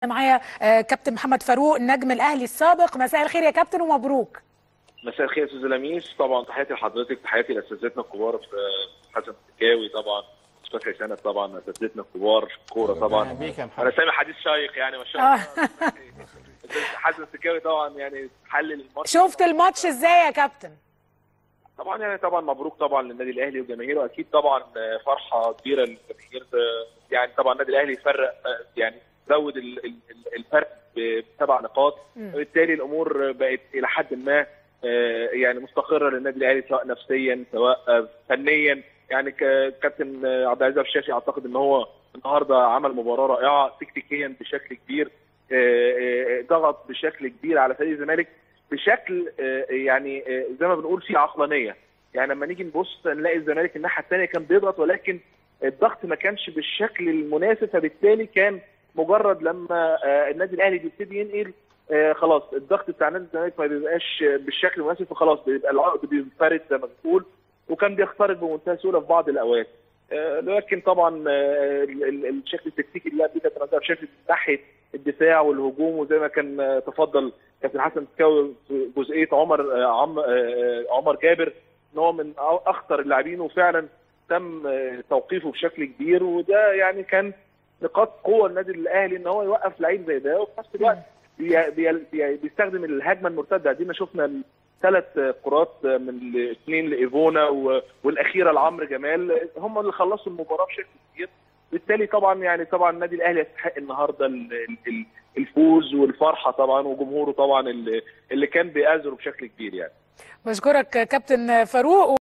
معايا آه، كابتن محمد فاروق النجم الاهلي السابق مساء الخير يا كابتن ومبروك مساء الخير يا استاذ لميس طبعا تحياتي لحضرتك تحياتي لاساتذتنا الكبار في حسن السكاوي طبعا مصطفى سند طبعا اساتذتنا الكبار في الكوره طبعا بيك يا انا محمد سامع حديث شيق يعني ما شاء آه. الله حسن السكاوي طبعا يعني حلل الماتش شفت الماتش ازاي يا كابتن طبعا يعني طبعا مبروك طبعا للنادي الاهلي وجماهيره اكيد طبعا فرحه كبيره للجماهير يعني طبعا النادي الاهلي يفرق يعني زود ال- ال- ال- الفرق بسبع نقاط مم. وبالتالي الامور بقت الى حد ما آه، يعني مستقره للنادي الاهلي سواء نفسيا سواء آه، فنيا يعني ك- كابتن آه، عبد العزيز الشافعي اعتقد ان هو النهارده عمل مباراه رائعه تكتيكيا بشكل كبير آه، آه، ضغط بشكل كبير على فريق الزمالك بشكل آه، يعني آه، زي ما بنقول فيه عقلانيه يعني لما نيجي نبص نلاقي الزمالك الناحيه الثانيه كان بيضغط ولكن الضغط ما كانش بالشكل المناسب فبالتالي كان مجرد لما آه، النادي الاهلي بيبتدي ينقل آه، خلاص الضغط بتاع نادي الزمالك ما بيبقاش بالشكل المناسب فخلاص بيبقى العقد بينفرد زي ما بنقول وكان بيخترق بمنتهى السهوله في بعض الاوقات آه، لكن طبعا آه، ال- ال- الشكل التكتيكي اللي قبل كده كان شايف من ناحيه الدفاع والهجوم وزي ما كان آه، تفضل كابتن حسن سكاوي في جزئيه عمر آه، عم آه، عمر جابر ان هو من اخطر اللاعبين وفعلا تم آه، توقيفه بشكل كبير وده يعني كان نقاط قوه النادي الاهلي ان هو يوقف لعيب زي ده وفي نفس الوقت بي بي بي بيستخدم الهجمه المرتده دي ما شفنا ثلاث كرات من الاثنين لايفونا و- والاخيره لعمرو جمال هم اللي خلصوا المباراه بشكل كبير بالتالي طبعا يعني طبعا النادي الاهلي يستحق النهارده ال- ال- ال- الفوز والفرحه طبعا وجمهوره طبعا اللي اللي كان بيآزره بشكل كبير يعني بشكرك كابتن فاروق